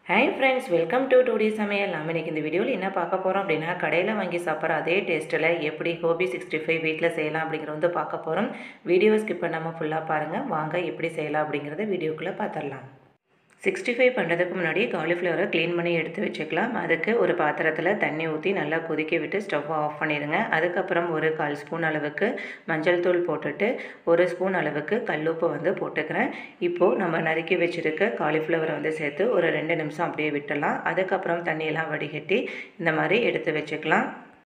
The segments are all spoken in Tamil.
ஹாய் ஃப்ரெண்ட்ஸ் வெல்கம் டு டூடி சமையல் நம்ம இன்றைக்கி இந்த வீடியோவில் என்ன பார்க்க போகிறோம் அப்படின்னா கடையில் வாங்கி சாப்பிட்ற அதே டேஸ்ட்டில் எப்படி கோபி சிக்ஸ்டி ஃபைவ் வீட்டில் செய்யலாம் அப்படிங்கிறத வந்து பார்க்க போகிறோம் வீடியோவை ஸ்கிப் பண்ணாமல் ஃபுல்லாக பாருங்கள் வாங்க எப்படி செய்யலாம் அப்படிங்கிறத வீடியோக்குள்ளே பார்த்துடலாம் சிக்ஸ்டி ஃபைவ் பண்ணுறதுக்கு முன்னாடி காலிஃப்ளவரை க்ளீன் பண்ணி எடுத்து வச்சுக்கலாம் அதுக்கு ஒரு பாத்திரத்தில் தண்ணி ஊற்றி நல்லா கொதிக்க விட்டு ஸ்டவ்வை ஆஃப் பண்ணிடுங்க அதுக்கப்புறம் ஒரு கால் ஸ்பூன் அளவுக்கு மஞ்சள் தூள் போட்டுட்டு ஒரு ஸ்பூன் அளவுக்கு கல்லுப்பு வந்து போட்டுக்கிறேன் இப்போது நம்ம நறுக்கி வச்சுருக்க காலிஃப்ளவரை வந்து சேர்த்து ஒரு ரெண்டு நிமிஷம் அப்படியே விட்டுடலாம் அதுக்கப்புறம் தண்ணியெல்லாம் வடிகட்டி இந்த மாதிரி எடுத்து வச்சுக்கலாம்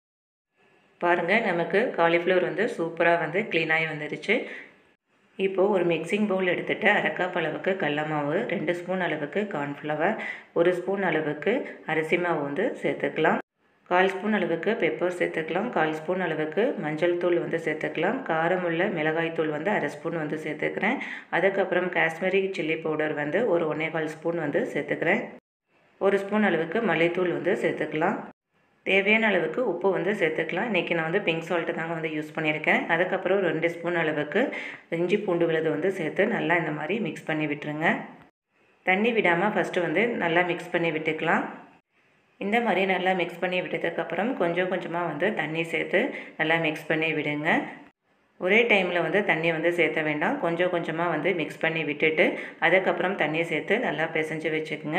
பாருங்கள் நமக்கு காலிஃப்ளவர் வந்து சூப்பராக வந்து க்ளீனாகி வந்துருச்சு இப்போது ஒரு மிக்சிங் பவுல் எடுத்துகிட்டு அரை கப் அளவுக்கு கடல மாவு ரெண்டு ஸ்பூன் அளவுக்கு கார்ன்ஃப்ளவர் ஒரு ஸ்பூன் அளவுக்கு அரிசி மாவு வந்து சேர்த்துக்கலாம் கால் ஸ்பூன் அளவுக்கு பெப்பர் சேர்த்துக்கலாம் கால் ஸ்பூன் அளவுக்கு மஞ்சள் தூள் வந்து சேர்த்துக்கலாம் காரமுள்ள மிளகாய் தூள் வந்து அரை ஸ்பூன் வந்து சேர்த்துக்கிறேன் அதுக்கப்புறம் காஷ்மீரி சில்லி பவுடர் வந்து ஒரு ஒன்றே கால் ஸ்பூன் வந்து சேர்த்துக்கிறேன் ஒரு ஸ்பூன் அளவுக்கு மல்லித்தூள் வந்து சேர்த்துக்கலாம் தேவையான அளவுக்கு உப்பு வந்து சேர்த்துக்கலாம் இன்றைக்கி நான் வந்து பிங்க் சால்ட்டு தாங்க வந்து யூஸ் பண்ணியிருக்கேன் அதுக்கப்புறம் ரெண்டு ஸ்பூன் அளவுக்கு இஞ்சி பூண்டு விழுது வந்து சேர்த்து நல்லா இந்த மாதிரி மிக்ஸ் பண்ணி விட்டுருங்க தண்ணி விடாமல் ஃபஸ்ட்டு வந்து நல்லா மிக்ஸ் பண்ணி விட்டுக்கலாம் இந்த மாதிரி நல்லா மிக்ஸ் பண்ணி விட்டதுக்கப்புறம் கொஞ்சம் கொஞ்சமாக வந்து தண்ணி சேர்த்து நல்லா மிக்ஸ் பண்ணி விடுங்க ஒரே டைமில் வந்து தண்ணி வந்து சேர்த்த வேண்டாம் கொஞ்சம் கொஞ்சமாக வந்து மிக்ஸ் பண்ணி விட்டுட்டு அதுக்கப்புறம் தண்ணியை சேர்த்து நல்லா பிசைஞ்சு வச்சுக்கோங்க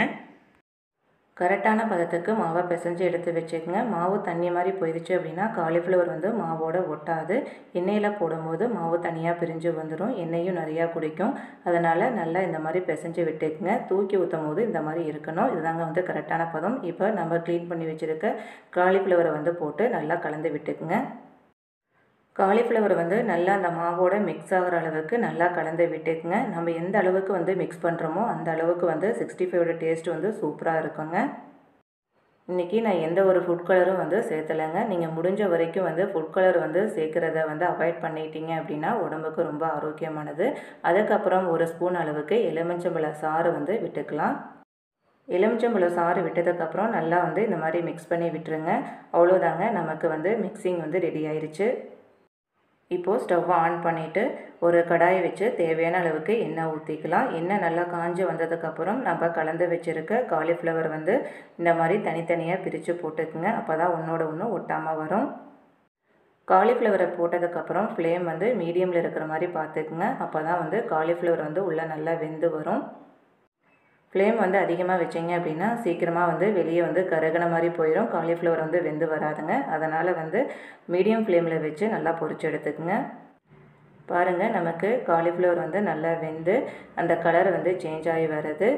கரெக்டான பதத்துக்கு மாவை பிசைஞ்சு எடுத்து வச்சுக்கோங்க மாவு தண்ணி மாதிரி போயிடுச்சு அப்படின்னா காலிஃப்ளவர் வந்து மாவோட ஒட்டாது எண்ணெயில் போடும்போது மாவு தனியாக பிரிஞ்சு வந்துடும் எண்ணெயும் நிறையா குடிக்கும் அதனால் நல்லா இந்த மாதிரி பிசைஞ்சு விட்டுக்குங்க தூக்கி ஊற்றும் போது இந்த மாதிரி இருக்கணும் இதுதாங்க வந்து கரெக்டான பதம் இப்போ நம்ம க்ளீன் பண்ணி வச்சுருக்க காலிஃப்ளவரை வந்து போட்டு நல்லா கலந்து விட்டுக்குங்க காலிஃப்ளவர் வந்து நல்லா அந்த மாவோட மிக்ஸ் ஆகிற அளவுக்கு நல்லா கலந்து விட்டுக்குங்க நம்ம எந்த அளவுக்கு வந்து மிக்ஸ் பண்ணுறோமோ அந்த அளவுக்கு வந்து சிக்ஸ்டி ஃபைவோட டேஸ்ட் வந்து சூப்பராக இருக்குங்க இன்றைக்கி நான் எந்த ஒரு ஃபுட் கலரும் வந்து சேர்த்தலைங்க நீங்கள் முடிஞ்ச வரைக்கும் வந்து ஃபுட் கலர் வந்து சேர்க்குறத வந்து அவாய்ட் பண்ணிட்டீங்க அப்படின்னா உடம்புக்கு ரொம்ப ஆரோக்கியமானது அதுக்கப்புறம் ஒரு ஸ்பூன் அளவுக்கு எலுமிச்சம்பழ சாறு வந்து விட்டுக்கலாம் எலுமிச்சம்பழம் சாறு விட்டதுக்கப்புறம் நல்லா வந்து இந்த மாதிரி மிக்ஸ் பண்ணி விட்டுருங்க அவ்வளோதாங்க நமக்கு வந்து மிக்சிங் வந்து ரெடி ஆயிடுச்சு இப்போது ஸ்டவ் ஆன் பண்ணிவிட்டு ஒரு கடாயை வச்சு தேவையான அளவுக்கு எண்ணெய் ஊற்றிக்கலாம் எண்ணெய் நல்லா காஞ்சி வந்ததுக்கப்புறம் நம்ம கலந்து வச்சுருக்க காலிஃப்ளவர் வந்து இந்த மாதிரி தனித்தனியாக பிரித்து போட்டுக்குங்க அப்போ தான் ஒன்றோட ஒன்று ஒட்டாமல் வரும் காலிஃப்ளவரை போட்டதுக்கப்புறம் ஃப்ளேம் வந்து மீடியமில் இருக்கிற மாதிரி பார்த்துக்குங்க அப்போ தான் வந்து காலிஃப்ளவர் வந்து உள்ளே நல்லா வெந்து வரும் ஃப்ளேம் வந்து அதிகமாக வச்சிங்க அப்படின்னா சீக்கிரமாக வந்து வெளியே வந்து கருகின மாதிரி போயிடும் காலிஃப்ளவர் வந்து வெந்து வராதுங்க அதனால் வந்து மீடியம் ஃப்ளேமில் வச்சு நல்லா பொரிச்சு எடுத்துக்குங்க பாருங்கள் நமக்கு காலிஃப்ளவர் வந்து நல்லா வெந்து அந்த கலர் வந்து சேஞ்ச் ஆகி வருது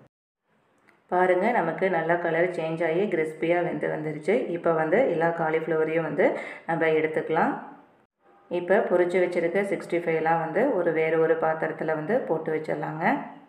பாருங்கள் நமக்கு நல்லா கலர் சேஞ்ச் ஆகி கிறிஸ்பியாக வெந்து வந்துருச்சு இப்போ வந்து எல்லா காலிஃப்ளவரையும் வந்து நம்ம எடுத்துக்கலாம் இப்போ பொரிச்சு வச்சுருக்க சிக்ஸ்டி ஃபைவ்லாம் வந்து ஒரு வேறு ஒரு பாத்திரத்தில் வந்து போட்டு வச்சிடலாங்க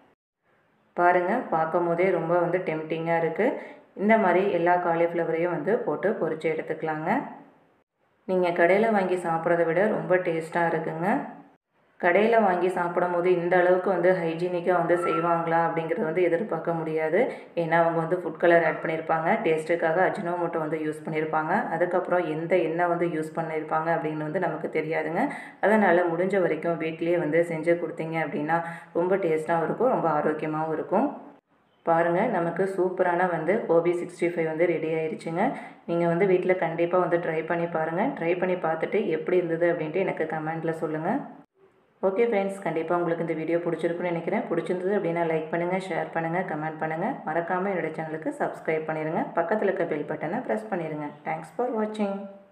பாருங்கள் பார்க்கும் போதே ரொம்ப வந்து டெம்டிங்காக இருக்குது இந்த மாதிரி எல்லா காலிஃப்ளவரையும் வந்து போட்டு பொரித்து எடுத்துக்கலாங்க நீங்கள் கடையில் வாங்கி சாப்பிட்றத விட ரொம்ப டேஸ்ட்டாக இருக்குங்க கடையில் வாங்கி சாப்பிடும் போது இந்த அளவுக்கு வந்து ஹைஜீனிக்காக வந்து செய்வாங்களா அப்படிங்கிறது வந்து எதிர்பார்க்க முடியாது ஏன்னா அவங்க வந்து ஃபுட் கலர் ஆட் பண்ணியிருப்பாங்க டேஸ்ட்டுக்காக அஜினோமோட்டோ வந்து யூஸ் பண்ணியிருப்பாங்க அதுக்கப்புறம் எந்த எண்ணெய் வந்து யூஸ் பண்ணியிருப்பாங்க அப்படின்னு வந்து நமக்கு தெரியாதுங்க அதனால் முடிஞ்ச வரைக்கும் வீட்லேயே வந்து செஞ்சு கொடுத்தீங்க அப்படின்னா ரொம்ப டேஸ்ட்டாகவும் இருக்கும் ரொம்ப ஆரோக்கியமாகவும் இருக்கும் பாருங்கள் நமக்கு சூப்பரான வந்து கோபி சிக்ஸ்டி ஃபைவ் வந்து ரெடி ஆயிடுச்சுங்க நீங்கள் வந்து வீட்டில் கண்டிப்பாக வந்து ட்ரை பண்ணி பாருங்கள் ட்ரை பண்ணி பார்த்துட்டு எப்படி இருந்தது அப்படின்ட்டு எனக்கு கமெண்ட்டில் சொல்லுங்கள் ஓகே ஃப்ரெண்ட்ஸ் கண்டிப்பாக உங்களுக்கு இந்த வீடியோ பிடிச்சிருக்குன்னு நினைக்கிறேன் பிடிச்சிருந்தது அப்படின்னா லைக் பண்ணுங்கள் ஷேர் பண்ணுங்கள் கமெண்ட் பண்ணுங்கள் மறக்காமல் என்னோடய சேனலுக்கு சப்ஸ்கிரைப் பண்ணிடுங்க பக்கத்தில் இருக்க பெல் பட்டனை ப்ரெஸ் பண்ணிடுங்க தேங்க்ஸ் ஃபார் வாட்சிங்